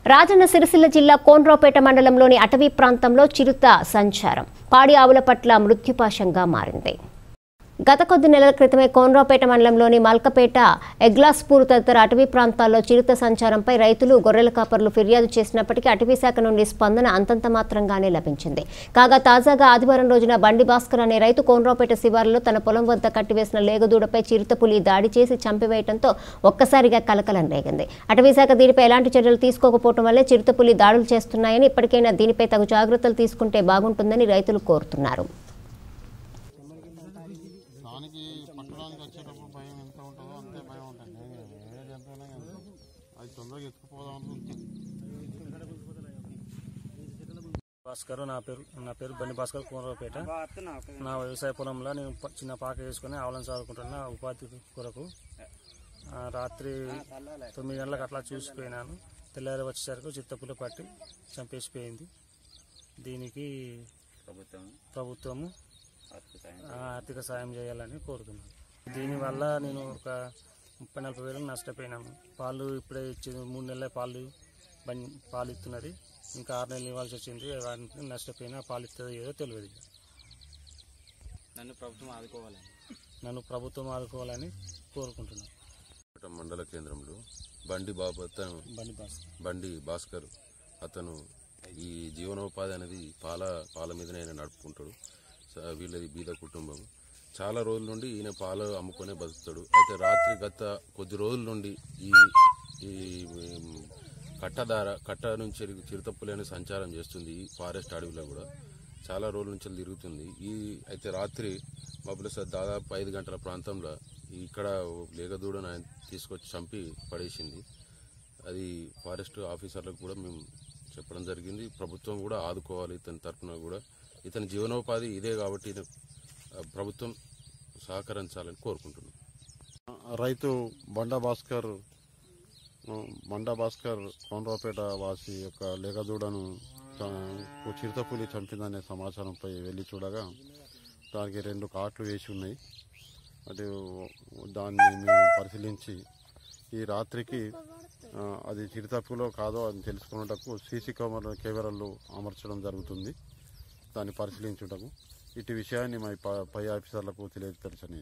రాజన్న సిరిసిల్ల జిల్లా కోన్రాపేట మండలంలోని అటవీ ప్రాంతంలో చిరుత సంచారం పాడి ఆవుల పట్ల మృత్యుపాశంగా మారింది గత కొద్ది నెలల క్రితమే కోన్రాపేట మండలంలోని మల్కపేట ఎగ్లాస్పూర్ తదితర అటవీ ప్రాంతాల్లో చిరుత సంచారంపై రైతులు గొర్రెల కాపర్లు ఫిర్యాదు చేసినప్పటికీ అటవీ శాఖ నుండి స్పందన అంతంత మాత్రంగానే లభించింది కాగా తాజాగా ఆదివారం రోజున బండి భాస్కర్ అనే రైతు కోన్రాపేట శివారులో తన పొలం వద్ద కట్టివేసిన లేగదూడపై చిరుతపులి దాడి చేసి చంపివేయడంతో ఒక్కసారిగా కలకలం రేగింది అటవీ శాఖ దీనిపై ఎలాంటి చర్యలు తీసుకోకపోవడం వల్లే చిరుతపులి దాడులు చేస్తున్నాయని ఇప్పటికైనా దీనిపై తగు జాగ్రత్తలు తీసుకుంటే బాగుంటుందని రైతులు కోరుతున్నారు దానికి పట్టడానికి వచ్చేటప్పుడు భయం ఎంత ఉంటుందో అంతే భయం ఉంటుంది ఏ జంతువులైనా అంతే. అది తొందరగా ఎత్తుకుపోదాం అనుకుంటుంది భాస్కర్ నా పేరు నా పేరు బండి భాస్కర్ కోనరావుపేట నా వ్యవసాయ పొలంలో నేను ప- చిన్న పాక వేసుకొని ఆవులను చదువుకుంటున్నా ఉపాధి కొరకు ఆ, రాత్రి తొమ్మిది గంటలకు అట్లా చూసిపోయినాను తెల్లారి వచ్చేసరికి చిత్తపుల పట్టి చంపేసిపోయింది దీనికి ప్రభుత్వము ఆ, ఆర్థిక సాయం చేయాలని కోరుతున్నాను దీనివల్ల నేను ఒక ముప్పై నలభై వేలు నష్టపోయినాను పాలు ఇప్పుడే ఇచ్చింది మూడు నెలల పాలు బం- పాలు ఇస్తున్నది ఇంకా ఆరు నెలలు ఇవ్వాల్సి వచ్చింది వాటికి నష్టపోయినా పాలు ఇస్తుందో ఏదో తెలియదు ఇక. నన్ను ప్రభుత్వం ఆదుకోవాలని నన్ను ప్రభుత్వం ఆదుకోవాలని కోరుకుంటున్నాను కోట మండల కేంద్రంలో బండి బాబు అతను బండి బాస్ బండి భాస్కర్ అతను ఈ జీవనోపాధి అనేది పాల పాల మీదనే ఆయన నడుపుకుంటాడు స- వీళ్ళది బీద కుటుంబం చాలా రోజుల నుండి ఈయన పాలు అమ్ముకునే బతుకుతాడు అయితే రాత్రి గత కొద్ది రోజుల నుండి ఈ ఈ ఉమ్, కట్టదార కట్ట నుంచి చిరుతప్పులు అనే సంచారం చేస్తుంది ఈ ఫారెస్ట్ అడవిలో కూడా చాలా రోజుల నుంచి తిరుగుతుంది ఈ అయితే రాత్రి మబ్బుల సార్ దాదాపు ఐదు గంటల ప్రాంతంలో ఇక్కడ లేగదూడను ఆయన తీసుకొచ్చి చంపి పడేసింది అది ఫారెస్ట్ ఆఫీసర్లకు కూడా మేము చెప్పడం జరిగింది ప్రభుత్వం కూడా ఆదుకోవాలి ఇతని తరఫున కూడా ఇతని జీవనోపాధి ఇదే కాబట్టి ఈయన, ఆ, ప్రభుత్వం సహకరించాలని కోరుకుంటున్నాం రైతు బండ భాస్కర్ ఆ, బండ భాస్కర్ కోనరావుపేట వాసి యొక్క లేగదూడను చ- చిరుతపులి చంపిందనే సమాచారంపై వెళ్ళి చూడగా దానికి రెండు కాట్లు వేసి ఉన్నాయి అది దాన్ని మేము పరిశీలించి ఈ రాత్రికి ఆ, అది చిరుతపులో కాదో అని తెలుసుకున్నటకు సీసీ కెమెరా కెమెరాలు అమర్చడం జరుగుతుంది దాన్ని పరిశీలించుటకు ఇటు విషయాన్ని మా ప- పై ఆఫీసర్లకు తెలియపరచని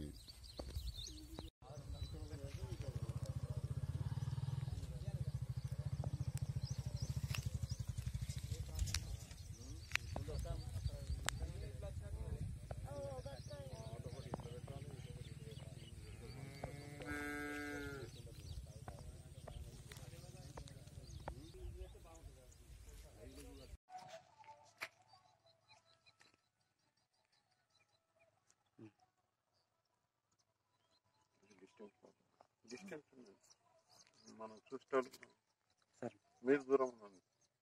మనం చూసేటోళ్ళు మీరు దూరం ఉండండి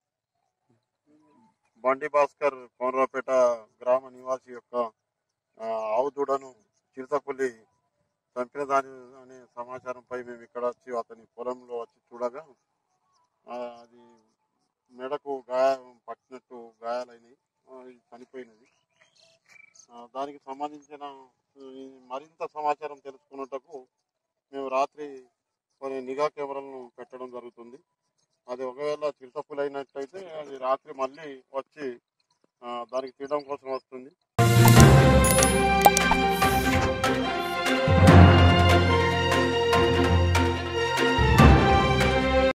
బండి భాస్కర్ కోనరాపేట గ్రామ నివాసి యొక్క ఆ, ఆవు దూడను చిరుతపుల్లి చంపిన దాని అనే సమాచారంపై మేము ఇక్కడ వచ్చి అతని పొలంలో వచ్చి చూడగా ఆ, అది మెడకు గాయం పట్టినట్టు గాయాలైనవి ఆ, ఇది చనిపోయినది ఆ, దానికి సంబంధించిన ఈ మరింత సమాచారం తెలుసుకున్నటకు మేము రాత్రి కొన్ని నిఘా కెమెరాలను పెట్టడం జరుగుతుంది అది ఒకవేళ చిరుతపులు అయినట్టయితే అది రాత్రి మళ్ళీ వచ్చి ఆ, దానికి తీయడం కోసం వస్తుంది